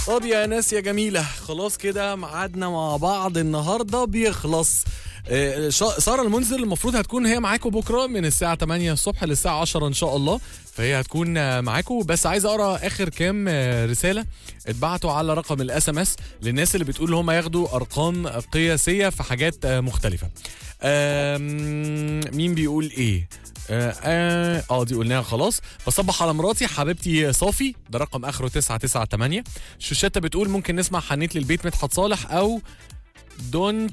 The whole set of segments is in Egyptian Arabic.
طب يا ناس يا جميلة خلاص كده ميعادنا مع بعض النهاردة بيخلص آه، شا- سارة المنزل المفروض هتكون هي معاكم بكرة من الساعة 8 الصبح للساعة 10 إن شاء الله فهي هتكون آه، معاكم بس عايز أقرأ آخر كام آه، رسالة اتبعتوا على رقم الاس ام اس للناس اللي بتقول هم ياخدوا أرقام قياسية في حاجات آه، مختلفة آم، مين بيقول إيه اه اه آه، دي قلناها خلاص بصبح على مراتي حبيبتي صافي ده رقم اخره 998 شوشتة بتقول ممكن نسمع حنيت للبيت مدحت صالح او دون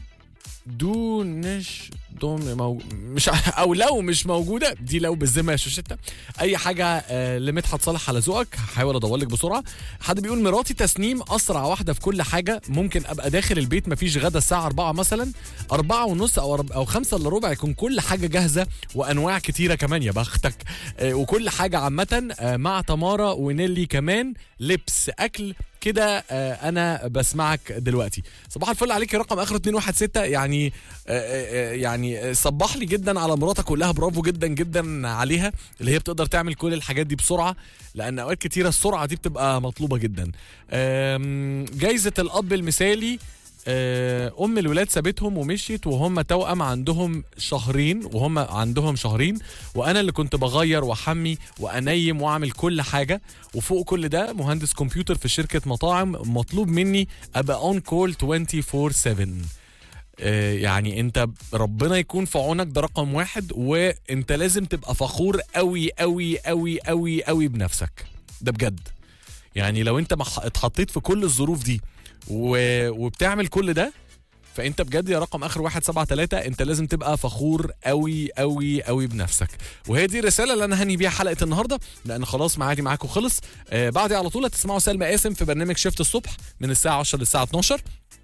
دونش دون مو... مش ع- او لو مش موجوده دي لو بالذمه يا شوشتة اي حاجه آه لمدحت صالح على ذوقك هحاول ادور لك بسرعه حد بيقول مراتي تسنيم اسرع واحده في كل حاجه ممكن ابقى داخل البيت مفيش غدا الساعه 4 مثلا أربعة ونص او أرب- او خمسة الا ربع يكون كل حاجه جاهزه وانواع كتيره كمان يا بختك آه وكل حاجه عامه آه مع تمارا ونيلي كمان لبس اكل كده آه انا بسمعك دلوقتي صباح الفل عليك رقم اخره 216 يعني آه آه آه، يعني آه، صبح لي جدا على مراتك كلها برافو جدا جدا عليها اللي هي بتقدر تعمل كل الحاجات دي بسرعه لان اوقات كتيره السرعه دي بتبقى مطلوبه جدا آم، جايزه الاب المثالي آه، ام الولاد سابتهم ومشيت وهم توأم عندهم شهرين وهم عندهم شهرين وانا اللي كنت بغير واحمي وانيم واعمل كل حاجه وفوق كل ده مهندس كمبيوتر في شركه مطاعم مطلوب مني ابقى اون كول 24 7 آه، يعني انت ربنا يكون في عونك ده رقم واحد وانت لازم تبقى فخور قوي قوي قوي قوي قوي بنفسك ده بجد يعني لو انت مح- اتحطيت في كل الظروف دي و... وبتعمل كل ده فانت بجد يا رقم اخر واحد سبعة تلاتة انت لازم تبقى فخور قوي قوي قوي بنفسك وهي دي الرساله اللي انا هني بيها حلقه النهارده لان خلاص معادي معاكم خلص آه بعدي على طول هتسمعوا سلمى قاسم في برنامج شفت الصبح من الساعه 10 للساعه 12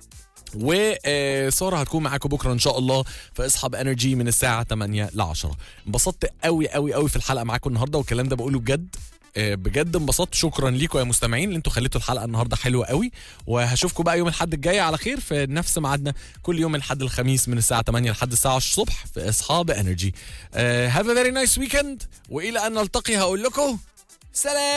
وساره هتكون معاكم بكره ان شاء الله في اصحاب انرجي من الساعه 8 ل 10 انبسطت قوي قوي قوي في الحلقه معاكم النهارده والكلام ده بقوله بجد آه، بجد انبسطت شكرا ليكم يا مستمعين اللي انتوا خليتوا الحلقه النهارده حلوه قوي وهشوفكم بقى يوم الاحد الجاي على خير في نفس ميعادنا كل يوم الاحد الخميس من الساعه 8 لحد الساعه 10 الصبح في اصحاب انرجي هاف ا فيري نايس ويكند والى ان نلتقي هقول لكم سلام